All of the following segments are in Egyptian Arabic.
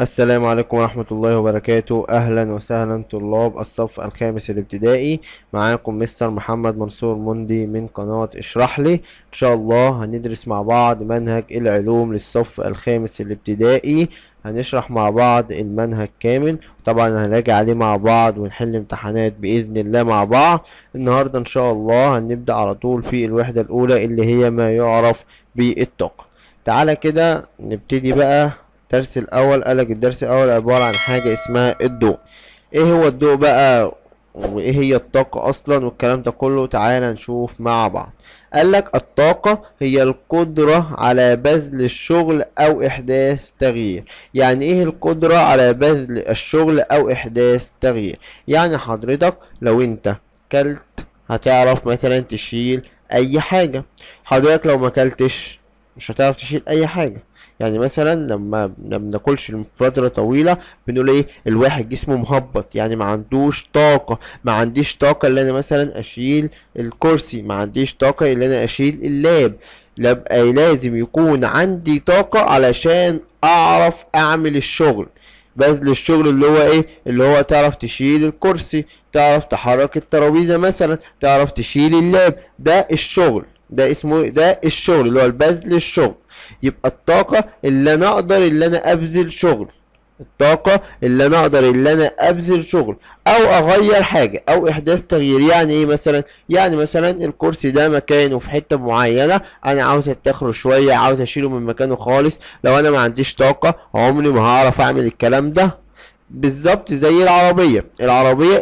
السلام عليكم ورحمة الله وبركاته أهلا وسهلا طلاب الصف الخامس الابتدائي معاكم مستر محمد منصور مندي من قناة اشرح لي إن شاء الله هندرس مع بعض منهج العلوم للصف الخامس الابتدائي هنشرح مع بعض المنهج كامل طبعا هنراجع عليه مع بعض ونحل امتحانات بإذن الله مع بعض النهاردة إن شاء الله هنبدأ على طول في الوحدة الأولى اللي هي ما يعرف بالطاقة تعالى كده نبتدي بقى الدرس الاول قالك الدرس الاول عبارة عن حاجة اسمها الضوء ايه هو الضوء بقى وايه هي الطاقة اصلا والكلام ده كله تعالى نشوف مع بعض قالك الطاقة هي القدرة على بذل الشغل او احداث تغيير يعني ايه القدرة على بذل الشغل او احداث تغيير يعني حضرتك لو انت كلت هتعرف مثلا تشيل اي حاجة حضرتك لو ما كلتش مش هتعرف تشيل اي حاجة يعني مثلا لما ما بناكلش لفترة طويلة بنقول ايه الواحد جسمه مهبط يعني ما عندوش طاقة ما عنديش طاقة اللي انا مثلا اشيل الكرسي ما عنديش طاقة اللي انا اشيل اللاب يبقى لازم يكون عندي طاقة علشان اعرف اعمل الشغل بذل الشغل اللي هو ايه اللي هو تعرف تشيل الكرسي تعرف تحرك الترابيزة مثلا تعرف تشيل اللاب ده الشغل ده اسمه ده الشغل اللي هو البذل الشغل يبقى الطاقة اللي انا اقدر اللي انا ابذل شغل الطاقة اللي انا اقدر اللي انا ابذل شغل او اغير حاجة او احداث تغيير يعني ايه مثلا يعني مثلا الكرسي ده مكانه في حتة معينة انا عاوز اتخره شوية عاوز اشيله من مكانه خالص لو انا ما عنديش طاقة عمري ما هعرف اعمل الكلام ده بالظبط زي العربية العربية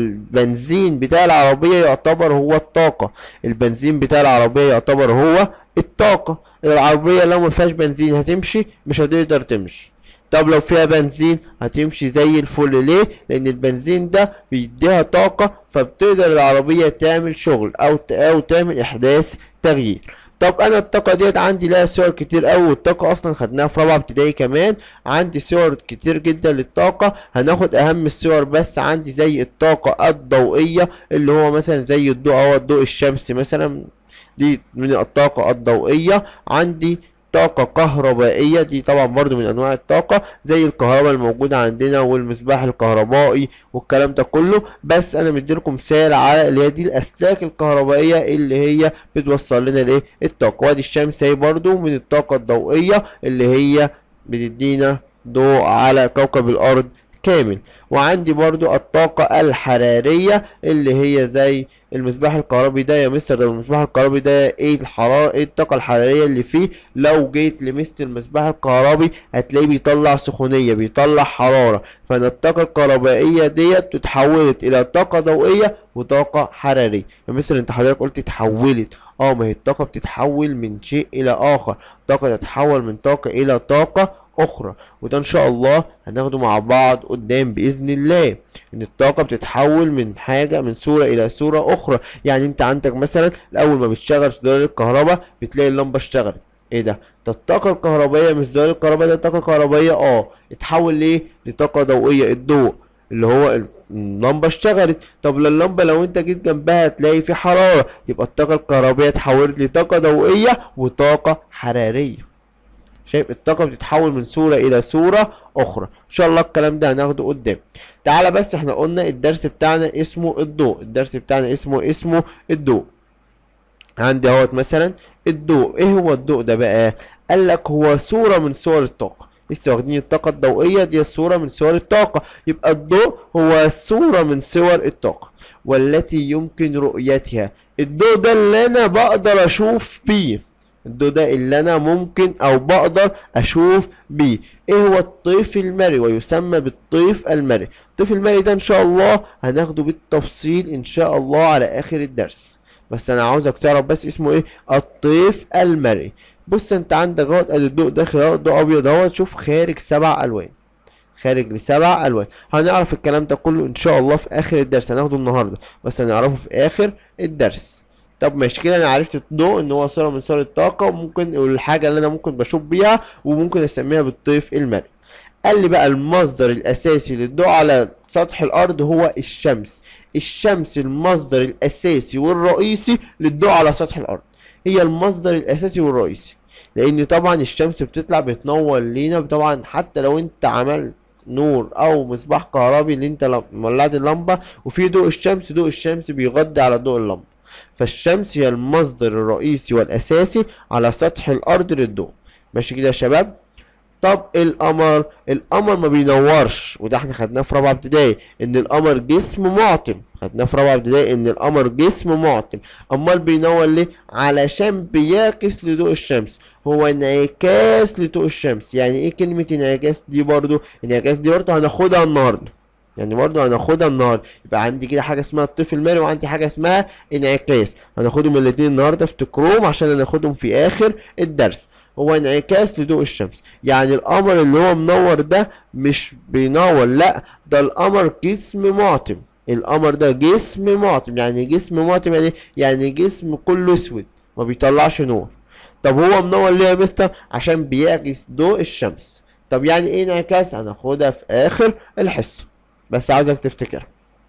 البنزين بتاع العربية يعتبر هو الطاقة البنزين بتاع العربية يعتبر هو الطاقة العربية لو ما فيهاش بنزين هتمشي مش هتقدر تمشي طب لو فيها بنزين هتمشي زي الفل ليه لان البنزين ده بيديها طاقة فبتقدر العربية تعمل شغل او او تعمل احداث تغيير طب انا الطاقه ديت عندي لها صور كتير قوي والطاقه اصلا خدناها في رابعه ابتدائي كمان عندي صور كتير جدا للطاقه هناخد اهم الصور بس عندي زي الطاقه الضوئيه اللي هو مثلا زي الضوء او الضوء الشمسي مثلا دي من الطاقه الضوئيه عندي طاقة كهربائية دي طبعا برضو من انواع الطاقة زي الكهرباء الموجودة عندنا والمصباح الكهربائي والكلام ده كله بس انا مديلكم مثال على اللي هي دي الاسلاك الكهربائية اللي هي بتوصل لنا الايه الطاقة وادي الشمس اهي برضو من الطاقة الضوئية اللي هي بتدينا ضوء على كوكب الارض كامل وعندي برضو الطاقة الحرارية اللي هي زي المصباح الكهربي ده يا مستر ده المصباح الكهربي ده ايه الحرارة ايه الطاقة الحرارية اللي فيه لو جيت لمست المصباح الكهربي هتلاقيه بيطلع سخونية بيطلع حرارة فانا الطاقة الكهربائية ديت تتحولت الى طاقة ضوئية وطاقة حرارية يا مستر انت حضرتك قلت اتحولت اه ما هي الطاقة بتتحول من شيء الى اخر طاقة تتحول من طاقة الى طاقة اخرى وده ان شاء الله هناخده مع بعض قدام باذن الله ان الطاقه بتتحول من حاجه من صوره الى صوره اخرى يعني انت عندك مثلا اول ما بتشغل زرار الكهرباء بتلاقي اللمبه اشتغلت ايه ده ده الطاقه الكهربائيه مش زرار الكهرباء ده طاقه كهربائيه اه اتحول ليه لطاقه ضوئيه الضوء اللي هو اللمبه اشتغلت طب اللمبه لو انت جيت جنبها تلاقي في حراره يبقى الطاقه الكهربائيه اتحولت لطاقه ضوئيه وطاقه حراريه شايف الطاقة بتتحول من صورة إلى صورة أخرى إن شاء الله الكلام ده هناخده قدام تعالى بس احنا قلنا الدرس بتاعنا اسمه الضوء الدرس بتاعنا اسمه اسمه الضوء عندي اهوت مثلا الضوء ايه هو الضوء ده بقى قال لك هو صورة من صور الطاقة لسه واخدين الطاقة الضوئية دي الصورة من صور الطاقة يبقى الضوء هو صورة من صور الطاقة والتي يمكن رؤيتها الضوء ده اللي انا بقدر اشوف بيه الضوء ده اللي انا ممكن او بقدر اشوف بيه ايه هو الطيف المرئي ويسمى بالطيف المرئي الطيف المرئي ده ان شاء الله هناخده بالتفصيل ان شاء الله على اخر الدرس بس انا عاوزك تعرف بس اسمه ايه الطيف المرئي بص انت عندك اهوت ادي الضوء داخل اهو الضوء ابيض اهوت شوف خارج سبع الوان خارج لسبع الوان هنعرف الكلام ده كله ان شاء الله في اخر الدرس هناخده النهارده بس هنعرفه في اخر الدرس طب ماشي كده انا عرفت الضوء ان هو صوره من صور الطاقه وممكن الحاجه اللي انا ممكن بشوف بيها وممكن اسميها بالطيف المرئي قال لي بقى المصدر الاساسي للضوء على سطح الارض هو الشمس الشمس المصدر الاساسي والرئيسي للضوء على سطح الارض هي المصدر الاساسي والرئيسي لان طبعا الشمس بتطلع بتنور لينا طبعا حتى لو انت عملت نور او مصباح كهربي اللي انت لم- مولعت اللمبه وفي ضوء الشمس ضوء الشمس بيغطي على ضوء اللمبه فالشمس هي المصدر الرئيسي والاساسي على سطح الارض للضوء ماشي كده يا شباب طب القمر القمر ما بينورش وده احنا خدناه في رابعه ابتدائي ان القمر جسم معتم خدناه في رابعه ابتدائي ان القمر جسم معتم امال بينور ليه علشان بيعكس لضوء الشمس هو انعكاس لضوء الشمس يعني ايه كلمه انعكاس دي برضو انعكاس دي برضو هناخدها النهارده يعني برضو هناخدها النهارده يبقى عندي كده حاجه اسمها الطيف المائي وعندي حاجه اسمها انعكاس هناخدهم الاتنين النهارده افتكروهم عشان هناخدهم في اخر الدرس هو انعكاس لضوء الشمس يعني القمر اللي هو منور ده مش بينور لا ده القمر جسم معتم القمر ده جسم معتم يعني جسم معتم يعني إيه؟ يعني جسم كله اسود ما بيطلعش نور طب هو منور ليه يا مستر عشان بيعكس ضوء الشمس طب يعني ايه انعكاس هناخدها في اخر الحصه بس عاوزك تفتكرها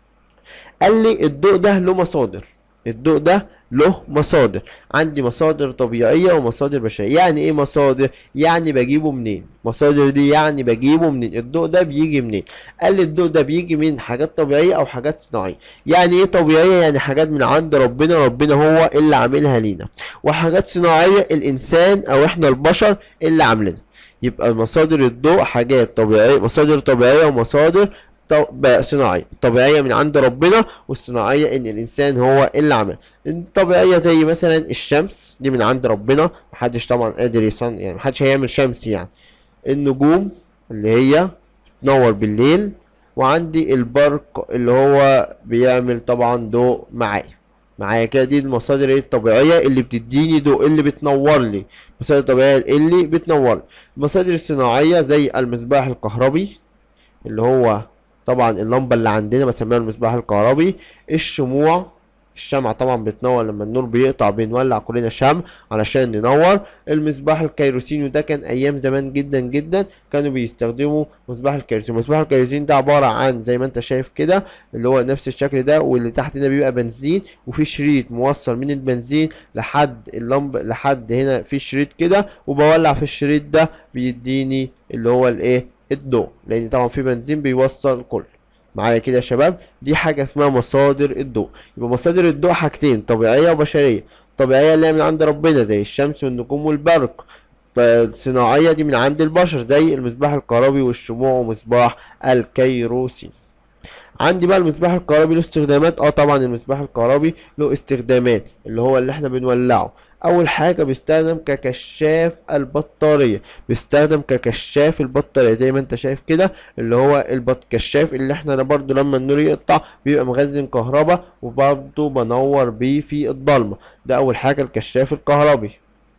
قال لي الضوء ده له مصادر الضوء ده له مصادر عندي مصادر طبيعية ومصادر بشرية يعني ايه مصادر يعني بجيبه منين مصادر دي يعني بجيبه منين الضوء ده بيجي منين قال لي الضوء ده بيجي من حاجات طبيعية او حاجات صناعية يعني ايه طبيعية يعني حاجات من عند ربنا ربنا هو اللي عاملها لينا وحاجات صناعية الانسان او احنا البشر اللي عاملينها يبقى مصادر الضوء حاجات طبيعية مصادر طبيعية ومصادر طب- صناعية طبيعية من عند ربنا والصناعية ان الانسان هو اللي عمل الطبيعية زي مثلا الشمس دي من عند ربنا محدش طبعا قادر يصنع يعني محدش هيعمل شمس يعني النجوم اللي هي تنور بالليل وعندي البرق اللي هو بيعمل طبعا ضوء معايا معايا كده دي المصادر إيه الطبيعية اللي بتديني ضوء اللي بتنور لي المصادر الطبيعية اللي بتنور لي المصادر الصناعية زي المصباح الكهربي اللي هو طبعا اللمبة اللي عندنا بسميها المصباح الكهربي الشموع الشمعة طبعا بتنور لما النور بيقطع بنولع كلنا شمع علشان ننور المصباح الكيروسيني وده كان ايام زمان جدا جدا كانوا بيستخدموا مصباح الكيروسين مصباح الكيروسين ده عبارة عن زي ما انت شايف كده اللي هو نفس الشكل ده واللي تحت ده بيبقى بنزين وفي شريط موصل من البنزين لحد اللمبة لحد هنا في شريط كده وبولع في الشريط ده بيديني اللي هو الايه الضوء لان طبعا في بنزين بيوصل كله معايا كده يا شباب دي حاجة اسمها مصادر الضوء يبقى مصادر الضوء حاجتين طبيعية وبشرية طبيعية اللي هي من عند ربنا زي الشمس والنجوم والبرق ط- صناعية دي من عند البشر زي المصباح الكهربي والشموع ومصباح الكيروسين عندي بقى المصباح الكهربي له استخدامات اه طبعا المصباح الكهربي له استخدامات اللي هو اللي احنا بنولعه اول حاجه بيستخدم ككشاف البطاريه بيستخدم ككشاف البطاريه زي ما انت شايف كده اللي هو البط كشاف اللي احنا ده برضو لما النور يقطع بيبقى مخزن كهرباء وبرضو بنور بيه في الضلمه ده اول حاجه الكشاف الكهربي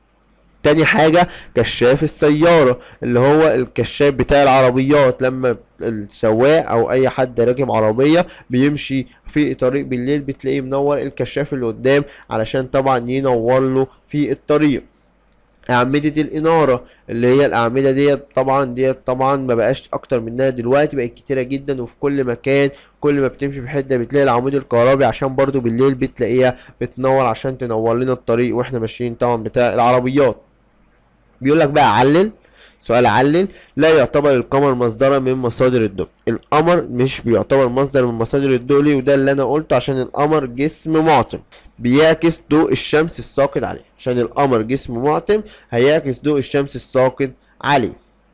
تاني حاجة كشاف السيارة اللي هو الكشاف بتاع العربيات لما السواق او اي حد راكب عربية بيمشي في طريق بالليل بتلاقيه منور الكشاف اللي قدام علشان طبعا ينور له في الطريق أعمدة الإنارة اللي هي الأعمدة ديت طبعا ديت طبعا ما بقاش أكتر منها دلوقتي بقت كتيرة جدا وفي كل مكان كل ما بتمشي في حتة بتلاقي العمود الكهربي عشان برضو بالليل بتلاقيها بتنور عشان تنور لنا الطريق واحنا ماشيين طبعا بتاع العربيات بيقول لك بقى علل سؤال علل لا يعتبر القمر مصدرا من مصادر الضوء القمر مش بيعتبر مصدر من مصادر الضوء ليه وده اللي انا قلته عشان القمر جسم معتم بيعكس ضوء الشمس الساقط عليه عشان القمر جسم معتم هيعكس ضوء الشمس الساقط عليه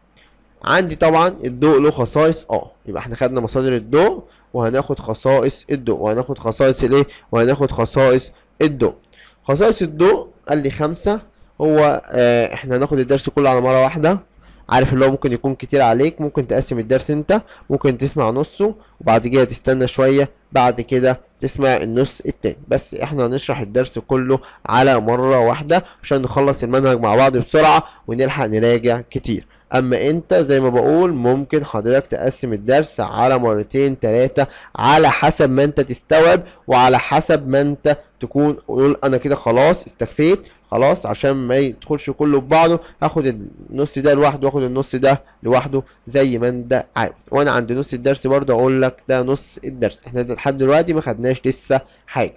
عندي طبعا الضوء له خصائص اه يبقى احنا خدنا مصادر الضوء وهناخد خصائص الضوء وهناخد خصائص الايه وهناخد خصائص الضوء خصائص الضوء قال لي خمسة هو آه احنا هناخد الدرس كله على مرة واحدة عارف اللي هو ممكن يكون كتير عليك ممكن تقسم الدرس انت ممكن تسمع نصه وبعد كده تستنى شوية بعد كده تسمع النص التاني بس احنا هنشرح الدرس كله على مرة واحدة عشان نخلص المنهج مع بعض بسرعة ونلحق نراجع كتير اما انت زي ما بقول ممكن حضرتك تقسم الدرس على مرتين تلاتة على حسب ما انت تستوعب وعلى حسب ما انت تكون قول انا كده خلاص استكفيت خلاص عشان ما يدخلش كله في بعضه هاخد النص ده لوحده واخد النص ده لوحده زي ما انت عاوز وانا عند نص الدرس برضه اقول لك ده نص الدرس احنا لحد دلوقتي ما خدناش لسه حاجه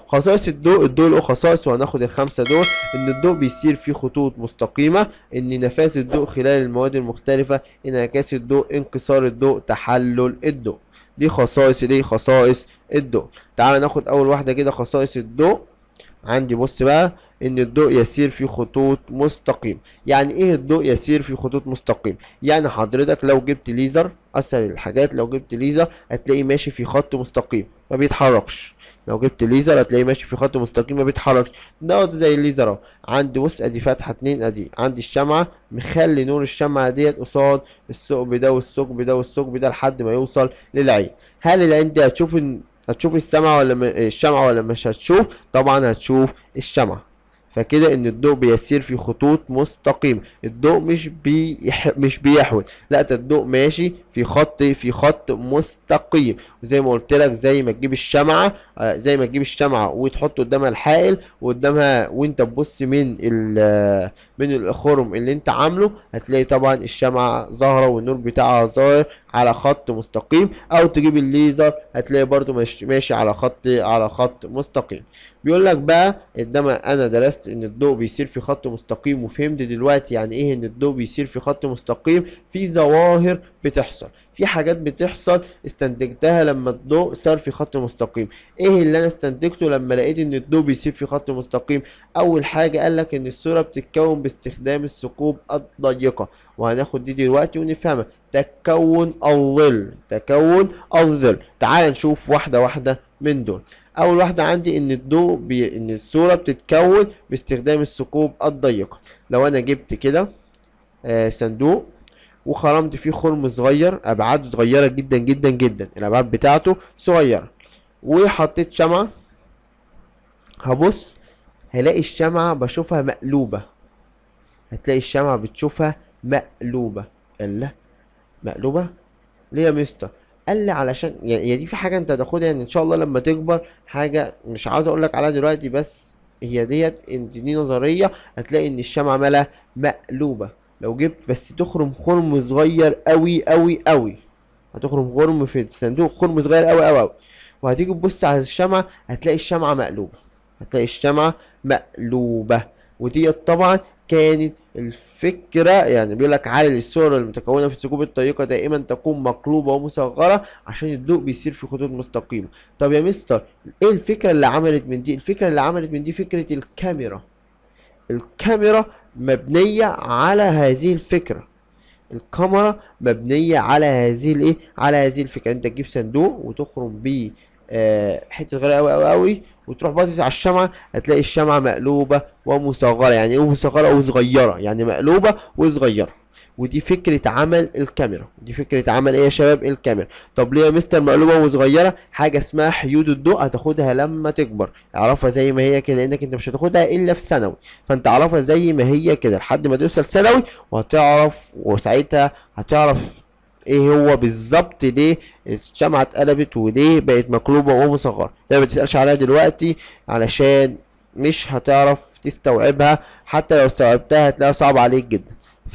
خصائص الضوء الضوء له خصائص وهناخد الخمسه دول ان الضوء بيسير في خطوط مستقيمه ان نفاذ الضوء خلال المواد المختلفه انعكاس الضوء انكسار الضوء تحلل الضوء دي خصائص دي خصائص الضوء تعال ناخد اول واحده كده خصائص الضوء عندي بص بقى ان الضوء يسير في خطوط مستقيم يعني ايه الضوء يسير في خطوط مستقيم يعني حضرتك لو جبت ليزر اسهل الحاجات لو جبت ليزر هتلاقيه ماشي في خط مستقيم ما بيتحركش لو جبت ليزر هتلاقيه ماشي في خط مستقيم ما بيتحركش دوت زي الليزر اهو عندي بص ادي فتحه اتنين ادي عندي الشمعه مخلي نور الشمعه ديت قصاد الثقب ده والثقب ده والثقب ده لحد ما يوصل للعين هل العين دي هتشوف ال- هتشوف السمعه ولا م- الشمعه ولا مش هتشوف طبعا هتشوف الشمعه فكده ان الضوء بيسير في خطوط مستقيمه الضوء مش بيح... مش بيحول لا ده الضوء ماشي في خط في خط مستقيم وزي ما قلت لك زي ما تجيب الشمعه آه، زي ما تجيب الشمعه وتحط قدامها الحائل وقدامها وانت تبص من ال من الخرم اللي انت عامله هتلاقي طبعا الشمعه ظاهره والنور بتاعها ظاهر على خط مستقيم او تجيب الليزر هتلاقي برضو ماشي ماشي على خط على خط مستقيم بيقول لك بقى عندما انا درست ان الضوء بيسير في خط مستقيم وفهمت دلوقتي يعني ايه ان الضوء بيسير في خط مستقيم في ظواهر بتحصل في حاجات بتحصل استنتجتها لما الضوء سار في خط مستقيم ايه اللي انا استنتجته لما لقيت ان الضوء بيسير في خط مستقيم اول حاجه قال لك ان الصوره بتتكون باستخدام الثقوب الضيقه وهناخد دي دلوقتي ونفهمها تكون الظل تكون الظل تعال نشوف واحده واحده من دول اول واحده عندي ان الضوء بي... ان الصوره بتتكون باستخدام الثقوب الضيقه لو انا جبت كده آه صندوق وخرمت فيه خرم صغير ابعاده صغيره جدا جدا جدا الابعاد بتاعته صغيره وحطيت شمعه هبص هلاقي الشمعه بشوفها مقلوبه هتلاقي الشمعه بتشوفها مقلوبه الله مقلوبه ليه يا مستر قال لي علشان يعني هي دي في حاجه انت هتاخدها يعني ان شاء الله لما تكبر حاجه مش عاوز اقول لك عليها دلوقتي بس هي ديت انت دي نظريه هتلاقي ان الشمعه مالها مقلوبه لو جبت بس تخرم خرم صغير قوي قوي قوي هتخرم خرم في الصندوق خرم صغير قوي قوي قوي وهتيجي تبص على الشمعه هتلاقي الشمعه مقلوبه هتلاقي الشمعه مقلوبه وديت طبعا كانت الفكرة يعني بيقول لك علل الصور المتكونة في الثقوب الضيقة دائما تكون مقلوبة ومصغرة عشان الضوء بيسير في خطوط مستقيمة طب يا مستر ايه الفكرة اللي عملت من دي الفكرة اللي عملت من دي فكرة الكاميرا الكاميرا مبنية على هذه الفكرة الكاميرا مبنية على هذه الايه على هذه الفكرة انت تجيب صندوق وتخرم بيه آه، حته صغيره قوي قوي قوي وتروح باصص على الشمعه هتلاقي الشمعه مقلوبه ومصغره يعني ايه مصغره وصغيره يعني مقلوبه وصغيره ودي فكرة عمل الكاميرا دي فكرة عمل ايه يا شباب الكاميرا طب ليه يا مستر مقلوبة وصغيرة حاجة اسمها حيود الضوء هتاخدها لما تكبر اعرفها زي ما هي كده لانك انت مش هتاخدها الا في ثانوي فانت اعرفها زي ما هي كده لحد ما توصل ثانوي وهتعرف وساعتها هتعرف ايه هو بالظبط ليه الشمعة اتقلبت وليه بقت مقلوبة ومصغرة ده ما تسألش عليها دلوقتي علشان مش هتعرف تستوعبها حتى لو استوعبتها هتلاقيها صعبة عليك جدا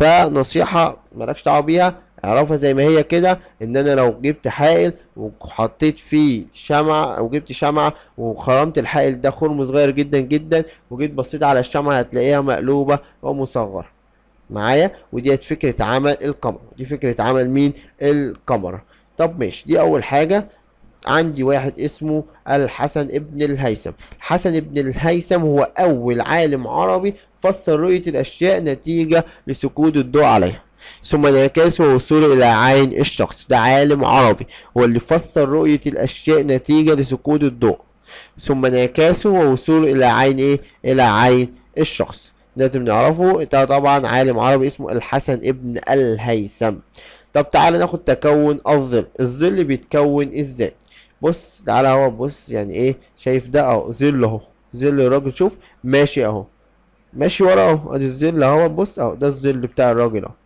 فنصيحة مالكش دعوة بيها اعرفها زي ما هي كده ان انا لو جبت حائل وحطيت فيه شمعة او جبت شمعة وخرمت الحائل ده خرم صغير جدا جدا وجيت بصيت على الشمعة هتلاقيها مقلوبة ومصغرة معايا وديت فكرة عمل الكاميرا دي فكرة عمل مين الكاميرا طب ماشي دي اول حاجة عندي واحد اسمه الحسن ابن الهيثم حسن ابن الهيثم هو اول عالم عربي فسر رؤية الاشياء نتيجة لسكوت الضوء عليها ثم انعكاسه ووصوله الى عين الشخص ده عالم عربي هو اللي فسر رؤية الاشياء نتيجة لسكوت الضوء ثم انعكاسه ووصوله الى عين ايه الى عين الشخص لازم نعرفه ده طبعا عالم عربي اسمه الحسن ابن الهيثم طب تعالى ناخد تكون الظل الظل بيتكون ازاي بص تعالى اهو بص يعني ايه شايف ده اهو ظل اهو ظل الراجل شوف ماشي اهو ماشي ورا اهو ادي الظل اهو بص اهو ده الظل بتاع الراجل اهو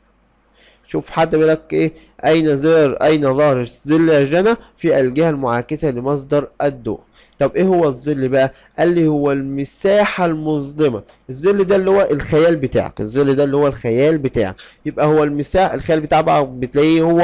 شوف حد بيقول لك ايه اين ظهر اين ظهر الظل يا جنى في الجهه المعاكسه لمصدر الضوء طب ايه هو الظل بقى قال لي هو المساحه المظلمه الظل ده اللي هو الخيال بتاعك الظل ده اللي هو الخيال بتاعك يبقى هو المساحه الخيال بتاعك بقى بتلاقيه هو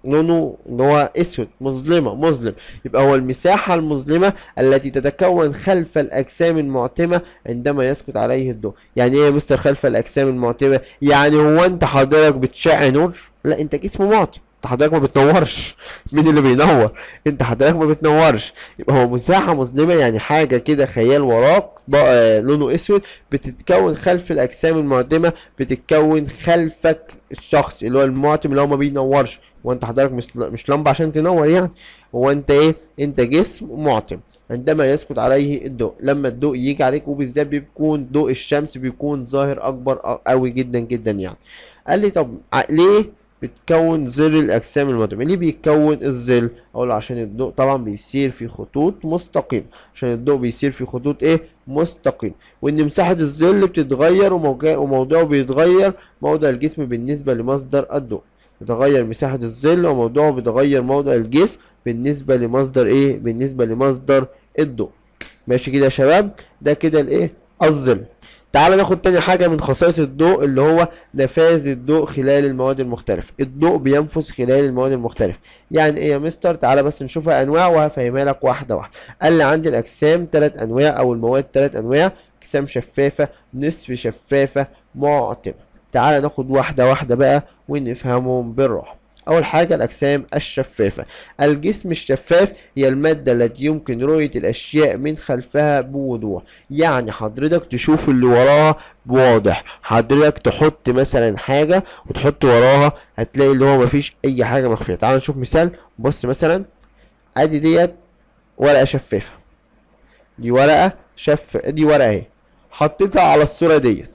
لونه ان هو اسود مظلمه مظلم يبقى هو المساحه المظلمه التي تتكون خلف الاجسام المعتمه عندما يسقط عليه الضوء يعني ايه يا مستر خلف الاجسام المعتمه يعني هو انت حضرتك بتشع نور لا انت جسم معتم انت حضرتك ما بتنورش مين اللي بينور انت حضرتك ما بتنورش يبقى هو مساحه مظلمه يعني حاجه كده خيال وراك بقى لونه اسود بتتكون خلف الاجسام المعتمه بتتكون خلفك الشخص اللي هو المعتم اللي هو ما بينورش وانت حضرتك مش مش لمبه عشان تنور يعني هو انت ايه انت جسم معتم عندما يسقط عليه الضوء لما الضوء يجي عليك وبالذات بيكون ضوء الشمس بيكون ظاهر اكبر قوي جدا جدا يعني قال لي طب ليه بتكون ظل الاجسام المعتمه ليه بيتكون الظل اقول عشان الضوء طبعا بيسير في خطوط مستقيمه عشان الضوء بيسير في خطوط ايه مستقيم وان مساحه الظل بتتغير وموضوعه بيتغير موضع الجسم بالنسبه لمصدر الضوء يتغير مساحه الظل وموضوعه بيتغير موضع الجسم بالنسبه لمصدر ايه بالنسبه لمصدر الضوء ماشي كده يا شباب ده كده الايه الظل تعال ناخد تاني حاجة من خصائص الضوء اللي هو نفاذ الضوء خلال المواد المختلفة الضوء بينفذ خلال المواد المختلفة يعني ايه يا مستر تعالى بس نشوفها انواع وهفهمها لك واحدة واحدة قال لي عندي الاجسام تلات انواع او المواد تلات انواع اجسام شفافة نصف شفافة معتمة تعالى ناخد واحدة واحدة بقى ونفهمهم بالراحة أول حاجة الأجسام الشفافة الجسم الشفاف هي المادة التي يمكن رؤية الأشياء من خلفها بوضوح يعني حضرتك تشوف اللي وراها بواضح حضرتك تحط مثلا حاجة وتحط وراها هتلاقي اللي هو مفيش أي حاجة مخفية تعال نشوف مثال بص مثلا أدي ديت ورقة شفافة دي ورقة شف دي ورقة اهي حطيتها على الصورة ديت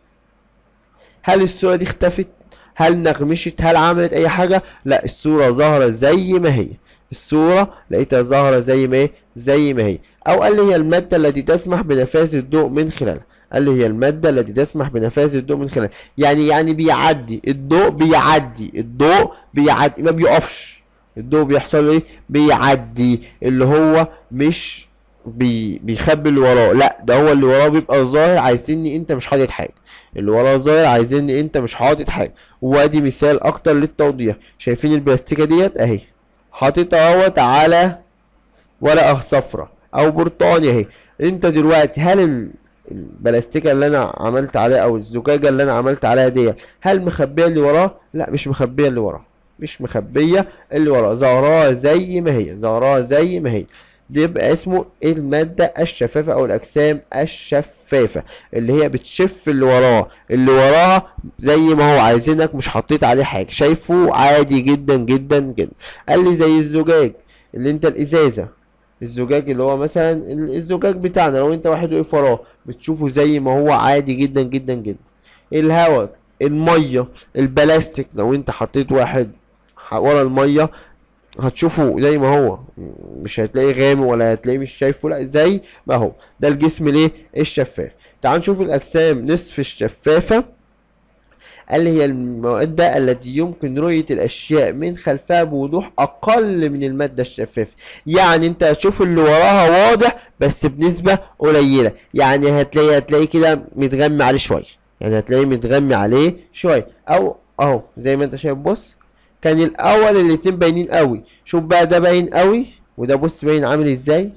هل الصورة دي اختفت هل نغمشت هل عملت اي حاجة لا الصورة ظاهرة زي ما هي الصورة لقيتها ظاهرة زي ما هي زي ما هي او قال لي هي المادة التي تسمح بنفاذ الضوء من خلالها قال لي هي المادة التي تسمح بنفاذ الضوء من خلالها يعني يعني بيعدي الضوء بيعدي الضوء بيعدي ما بيقفش الضوء بيحصل ايه بيعدي اللي هو مش بي بيخبي اللي وراه لا ده هو اللي وراه بيبقى ظاهر عايزيني انت مش حاطط حاجه اللي وراه ظاهر عايزيني انت مش حاطط حاجه وادي مثال اكتر للتوضيح شايفين البلاستيكه ديت اهي حاططها اهوت على ورقه صفرة او برتقاني اهي انت دلوقتي هل البلاستيكه اللي انا عملت عليها او الزجاجه اللي انا عملت عليها ديت هل مخبيه اللي وراه لا مش مخبيه اللي وراه مش مخبيه اللي وراه ظاهراها زي ما هي ظاهراها زي ما هي دي يبقى اسمه المادة الشفافة أو الأجسام الشفافة اللي هي بتشف اللي وراه اللي وراها زي ما هو عايزينك مش حطيت عليه حاجة شايفه عادي جدا جدا جدا قال لي زي الزجاج اللي انت الإزازة الزجاج اللي هو مثلا الزجاج بتاعنا لو انت واحد وقف وراه بتشوفه زي ما هو عادي جدا جدا جدا الهواء المية البلاستيك لو انت حطيت واحد ورا المية هتشوفه زي ما هو مش هتلاقيه غامق ولا هتلاقيه مش شايفه لا زي ما هو ده الجسم ليه الشفاف تعال نشوف الاجسام نصف الشفافه قال هي المادة التي يمكن رؤية الأشياء من خلفها بوضوح أقل من المادة الشفافة يعني أنت هتشوف اللي وراها واضح بس بنسبة قليلة يعني هتلاقي هتلاقي كده متغمي عليه شوية يعني هتلاقيه متغمي عليه شوية أو أهو زي ما أنت شايف بص كان الاول الاتنين باينين قوي شوف بقى ده باين قوي وده بص باين عامل ازاي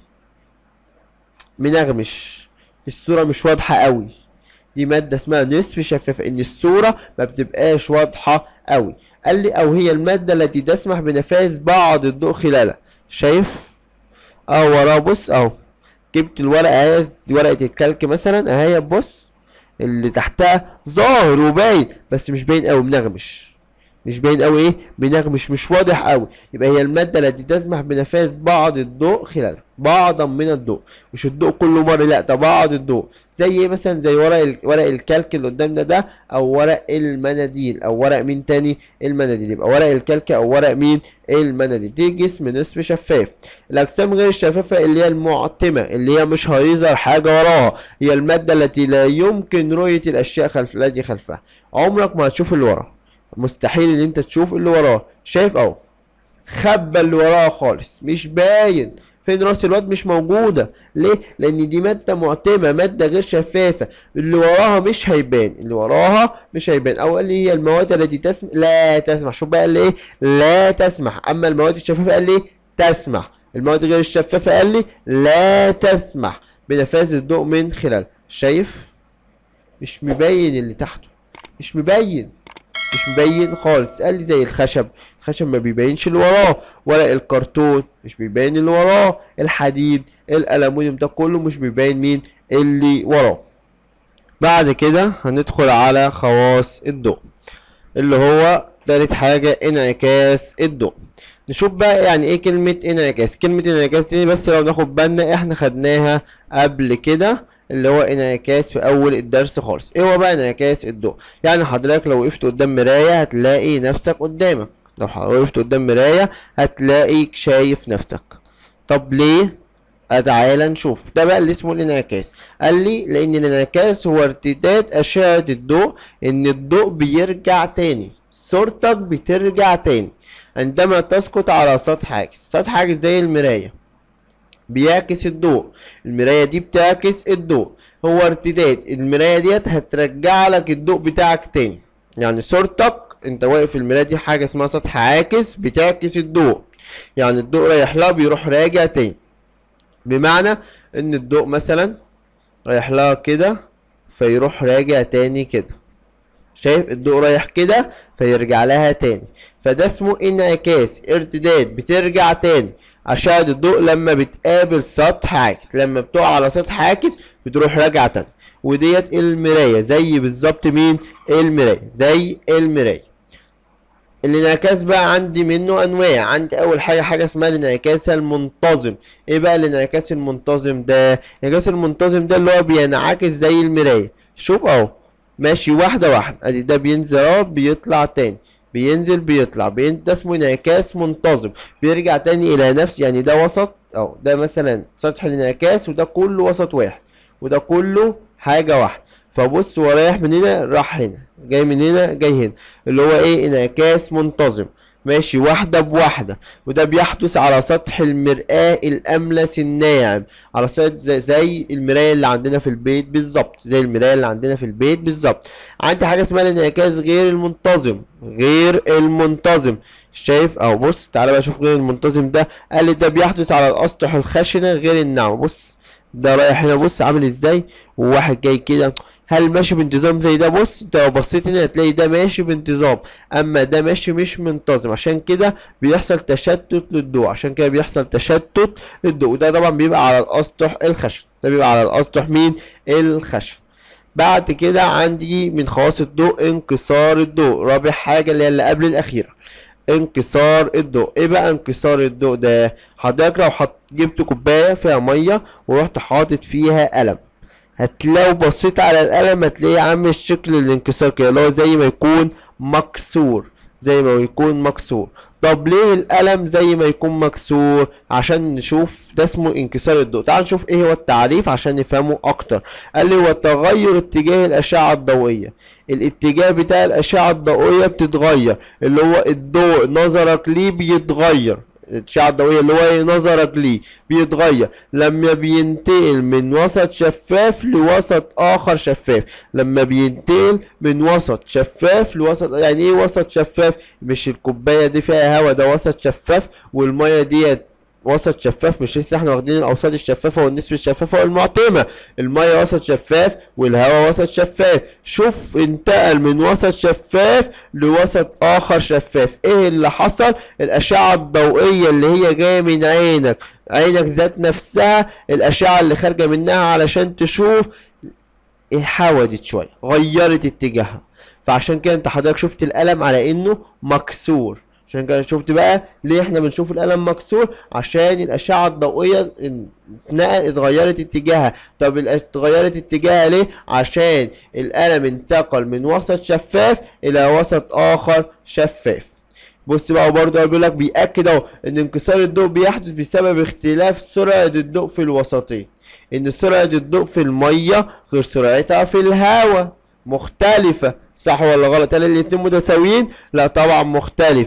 منغمش الصورة مش واضحة قوي دي مادة اسمها نصف شفافة ان الصورة ما بتبقاش واضحة قوي قال لي او هي المادة التي تسمح بنفاذ بعض الضوء خلالها شايف اه وراه بص اهو جبت الورقة اهي دي ورقة الكلك مثلا اهي بص اللي تحتها ظاهر وباين بس مش باين قوي منغمش مش باين قوي ايه بنغمش مش واضح قوي يبقى هي الماده التي تسمح بنفاذ بعض الضوء خلالها بعضا من الضوء مش الضوء كله مره لا ده بعض الضوء زي ايه مثلا زي ورق ورق الكلك اللي قدامنا ده او ورق المناديل او ورق مين تاني المناديل يبقى ورق الكلك او ورق مين المناديل دي جسم نصف شفاف الاجسام غير الشفافه اللي هي المعتمه اللي هي مش هيظهر حاجه وراها هي الماده التي لا يمكن رؤيه الاشياء خلف التي خلفها عمرك ما هتشوف اللي وراها مستحيل ان انت تشوف اللي وراه شايف اهو خبى اللي وراه خالص مش باين فين راس الواد مش موجودة ليه لان دي مادة معتمة مادة غير شفافة اللي وراها مش هيبان اللي وراها مش هيبان او قال لي هي المواد التي تسمح لا تسمح شوف بقى قال لي ايه لا تسمح اما المواد الشفافة قال لي تسمح المواد غير الشفافة قال لي لا تسمح بنفاذ الضوء من خلال شايف مش مبين اللي تحته مش مبين مش مبين خالص قال لي زي الخشب الخشب ما بيبينش اللي وراه ولا الكرتون مش بيبين اللي وراه الحديد الالومنيوم ده كله مش بيبين مين اللي وراه بعد كده هندخل على خواص الضوء اللي هو تالت حاجة انعكاس الضوء نشوف بقى يعني ايه كلمة انعكاس كلمة انعكاس دي بس لو ناخد بالنا احنا خدناها قبل كده اللي هو انعكاس في اول الدرس خالص ايه هو بقى انعكاس الضوء يعني حضرتك لو وقفت قدام مراية هتلاقي نفسك قدامك لو وقفت قدام مراية هتلاقي شايف نفسك طب ليه تعالى نشوف ده بقى اللي اسمه الانعكاس قال لي لان الانعكاس هو ارتداد اشعة الضوء ان الضوء بيرجع تاني صورتك بترجع تاني عندما تسقط على سطح عاكس سطح عاكس زي المراية بيعكس الضوء المراية دي بتعكس الضوء هو ارتداد المراية ديت هترجع لك الضوء بتاعك تاني يعني صورتك انت واقف في المراية دي حاجة اسمها سطح عاكس بتعكس الضوء يعني الضوء رايح لها بيروح راجع تاني بمعنى ان الضوء مثلا رايح لها كده فيروح راجع تاني كده شايف الضوء رايح كده فيرجع لها تاني فده اسمه انعكاس ارتداد بترجع تاني أشعة الضوء لما بتقابل سطح عاكس لما بتقع على سطح عاكس بتروح راجعة تاني وديت المراية زي بالظبط مين المراية زي المراية الانعكاس بقى عندي منه انواع عندي اول حاجه حاجه اسمها الانعكاس المنتظم ايه بقى الانعكاس المنتظم ده الانعكاس المنتظم ده اللي هو بينعكس زي المرايه شوف اهو ماشي واحده واحده ادي ده بينزل اهو بيطلع تاني بينزل بيطلع بين ده اسمه انعكاس منتظم بيرجع تاني الى نفس يعني ده وسط اهو ده مثلا سطح الانعكاس وده كله وسط واحد وده كله حاجه واحده فبص هو رايح من هنا راح هنا جاي من هنا جاي هنا اللي هو ايه انعكاس منتظم ماشي واحدة بواحدة وده بيحدث على سطح المرآة الأملس الناعم على سطح زي, زي المراية اللي عندنا في البيت بالظبط زي المراية اللي عندنا في البيت بالظبط عندي حاجة اسمها الانعكاس غير المنتظم غير المنتظم شايف اهو بص تعالى بقى شوف غير المنتظم ده قال لي ده بيحدث على الأسطح الخشنة غير الناعمة بص ده رايح هنا بص عامل ازاي وواحد جاي كده هل ماشي بانتظام زي ده بص انت لو بصيت هنا هتلاقي ده ماشي بانتظام اما ده ماشي مش منتظم عشان كده بيحصل تشتت للضوء عشان كده بيحصل تشتت للضوء وده طبعا بيبقى على الاسطح الخشن ده بيبقى على الاسطح مين الخشن بعد كده عندي من خواص الضوء انكسار الضوء رابع حاجة اللي هي اللي قبل الأخيرة انكسار الضوء ايه بقى انكسار الضوء ده حضرتك لو حط جبت كوباية فيها مية ورحت حاطط فيها قلم هتلاقي بصيت على القلم هتلاقيه عامل شكل الانكسار كده اللي هو زي ما يكون مكسور زي ما يكون مكسور طب ليه القلم زي ما يكون مكسور عشان نشوف ده اسمه انكسار الضوء تعال نشوف ايه هو التعريف عشان نفهمه اكتر قال لي هو تغير اتجاه الاشعه الضوئيه الاتجاه بتاع الاشعه الضوئيه بتتغير اللي هو الضوء نظرك ليه بيتغير الاشعه الضوئيه اللي هو نظرك ليه بيتغير لما بينتقل من وسط شفاف لوسط اخر شفاف لما بينتقل من وسط شفاف لوسط يعني ايه وسط شفاف مش الكوبايه دي فيها هواء ده وسط شفاف والميه ديت وسط شفاف مش لسه احنا واخدين الاوساط الشفافه والنسبه الشفافه والمعتمه الميه وسط شفاف والهواء وسط شفاف شوف انتقل من وسط شفاف لوسط اخر شفاف ايه اللي حصل الاشعه الضوئيه اللي هي جايه من عينك عينك ذات نفسها الاشعه اللي خارجه منها علشان تشوف حودت شويه غيرت اتجاهها فعشان كده انت حضرتك شفت القلم على انه مكسور عشان كده شفت بقى ليه احنا بنشوف القلم مكسور عشان الاشعه الضوئيه اتنقل اتغيرت اتجاهها طب اتغيرت اتجاهها ليه عشان القلم انتقل من وسط شفاف الى وسط اخر شفاف بص بقى برضه بيقول لك بيأكد اهو ان انكسار الضوء بيحدث بسبب اختلاف سرعه الضوء في الوسطين ان سرعه الضوء في الميه غير سرعتها في الهواء مختلفه صح ولا غلط هل الاتنين متساويين لا طبعا مختلفة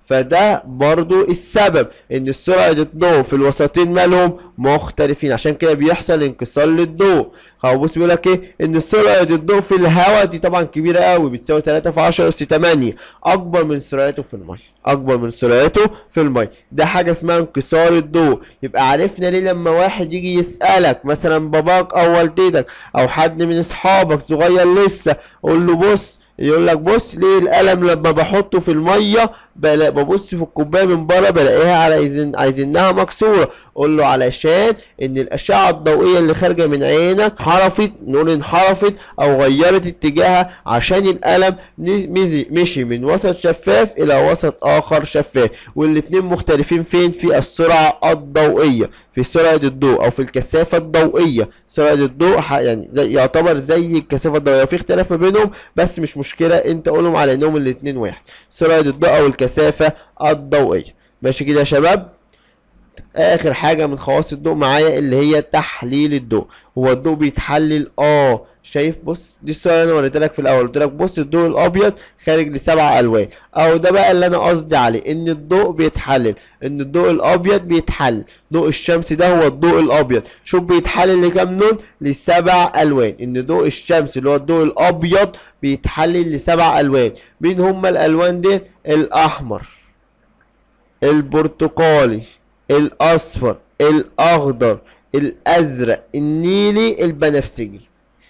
فده برضو السبب ان سرعة الضوء في الوسطين مالهم مختلفين عشان كده بيحصل انكسار للضوء هو بص بيقول لك ايه ان سرعة الضوء في الهواء دي طبعا كبيرة قوي بتساوي 3 في 10 اس 8 اكبر من سرعته في المية اكبر من سرعته في المية ده حاجة اسمها انكسار الضوء يبقى عرفنا ليه لما واحد يجي يسألك مثلا باباك او والدتك او حد من اصحابك صغير لسه قول له بص يقول لك بص ليه القلم لما بحطه في الميه بلا ببص في الكوبايه من بره بلاقيها على عايزين عايزينها مكسوره قول له علشان ان الاشعه الضوئيه اللي خارجه من عينك انحرفت نقول انحرفت او غيرت اتجاهها عشان القلم مزي مشي من وسط شفاف الى وسط اخر شفاف والاتنين مختلفين فين في السرعه الضوئيه في سرعه الضوء او في الكثافه الضوئيه سرعه الضوء يعني زي يعتبر زي الكثافه الضوئيه في اختلاف ما بينهم بس مش مشكله انت قولهم على انهم الاتنين واحد سرعه الضوء او الكثافه الضوئيه ماشي كده يا شباب اخر حاجه من خواص الضوء معايا اللي هي تحليل الضوء هو الضوء بيتحلل اه شايف بص دي الصوره اللي انا وريتها لك في الاول قلت لك بص الضوء الابيض خارج لسبع الوان او ده بقى اللي انا قصدي عليه ان الضوء بيتحلل ان الضوء الابيض بيتحلل ضوء الشمس ده هو الضوء الابيض شوف بيتحلل لكام لون لسبع الوان ان ضوء الشمس اللي هو الضوء الابيض بيتحلل لسبع الوان مين هما الالوان دي الاحمر البرتقالي الاصفر الاخضر الازرق النيلي البنفسجي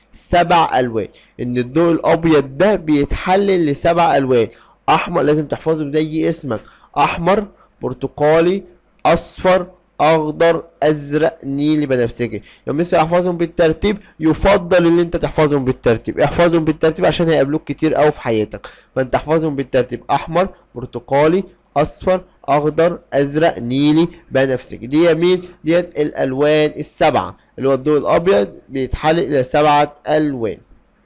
سبع الوان ان الضوء الابيض ده بيتحلل لسبع الوان احمر لازم تحفظهم زي اسمك احمر برتقالي اصفر اخضر ازرق نيلي بنفسجي لما لسه احفظهم بالترتيب يفضل ان انت تحفظهم بالترتيب احفظهم بالترتيب عشان هيقابلوك كتير قوي في حياتك فانت احفظهم بالترتيب احمر برتقالي اصفر اخضر ازرق نيلي بنفسجي دي مين ديت الالوان السبعه اللي هو الضوء الابيض بيتحلل الى سبعه الوان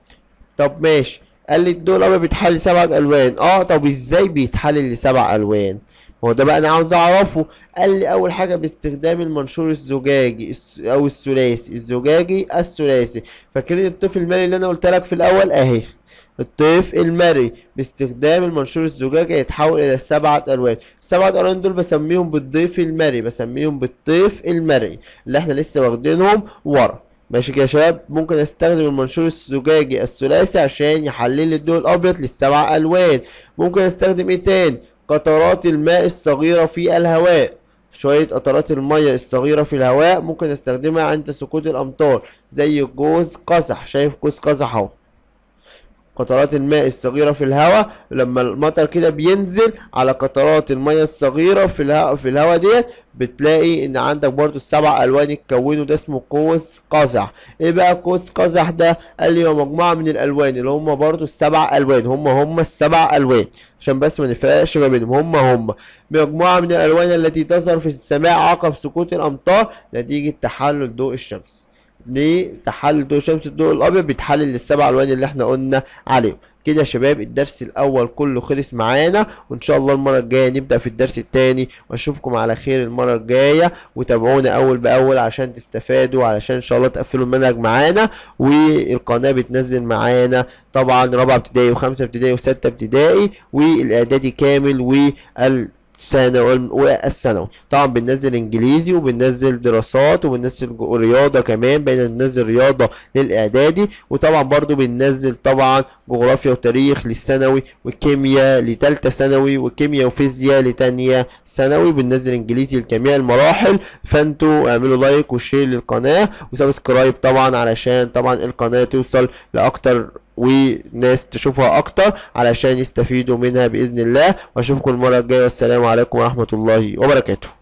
طب ماشي قال لي الضوء الابيض بيتحلل لسبعه الوان اه طب ازاي بيتحلل لسبع الوان هو ده بقى انا عاوز اعرفه قال لي اول حاجه باستخدام المنشور الزجاجي او الثلاثي الزجاجي الثلاثي فاكرين الطفل المالي اللي انا قلت لك في الاول اهي الطيف المري باستخدام المنشور الزجاجي يتحول الى سبعة الوان السبعة الوان دول بسميهم بالضيف المري بسميهم بالطيف المري اللي احنا لسه واخدينهم ورا ماشي كده يا شباب ممكن استخدم المنشور الزجاجي الثلاثي عشان يحلل لي الضوء الابيض للسبع الوان ممكن استخدم ايه تاني قطرات الماء الصغيرة في الهواء شوية قطرات المية الصغيرة في الهواء ممكن استخدمها عند سقوط الامطار زي جوز قزح شايف جوز قزح اهو قطرات الماء الصغيرة في الهواء لما المطر كده بينزل على قطرات المية الصغيرة في الهواء في الهواء ديت بتلاقي ان عندك برضو السبع الوان اتكونوا ده اسمه قوس قزح ايه بقى قوس قزح ده قال لي هو مجموعة من الالوان اللي هم برضو السبع الوان هم هم السبع الوان عشان بس ما نفرقش ما بينهم هم هم مجموعة من الالوان التي تظهر في السماء عقب سقوط الامطار نتيجة تحلل ضوء الشمس لتحلل ضوء الشمس الضوء الابيض بيتحلل للسبع الوان اللي احنا قلنا عليهم كده يا شباب الدرس الاول كله خلص معانا وان شاء الله المره الجايه نبدا في الدرس الثاني واشوفكم على خير المره الجايه وتابعونا اول باول عشان تستفادوا علشان ان شاء الله تقفلوا المنهج معانا والقناه بتنزل معانا طبعا رابعه ابتدائي وخمسه ابتدائي وسته ابتدائي والاعدادي كامل وال الثانوي والثانوي طبعا بننزل انجليزي وبننزل دراسات وبننزل رياضه كمان بننزل رياضه للاعدادي وطبعا برضو بننزل طبعا جغرافيا وتاريخ للثانوي وكيمياء لتالتة ثانوي وكيمياء وفيزياء لتانية ثانوي بننزل انجليزي لجميع المراحل فانتوا اعملوا لايك وشير للقناه وسبسكرايب طبعا علشان طبعا القناه توصل لاكتر وناس تشوفها اكتر علشان يستفيدوا منها باذن الله واشوفكم المره الجايه والسلام عليكم ورحمه الله وبركاته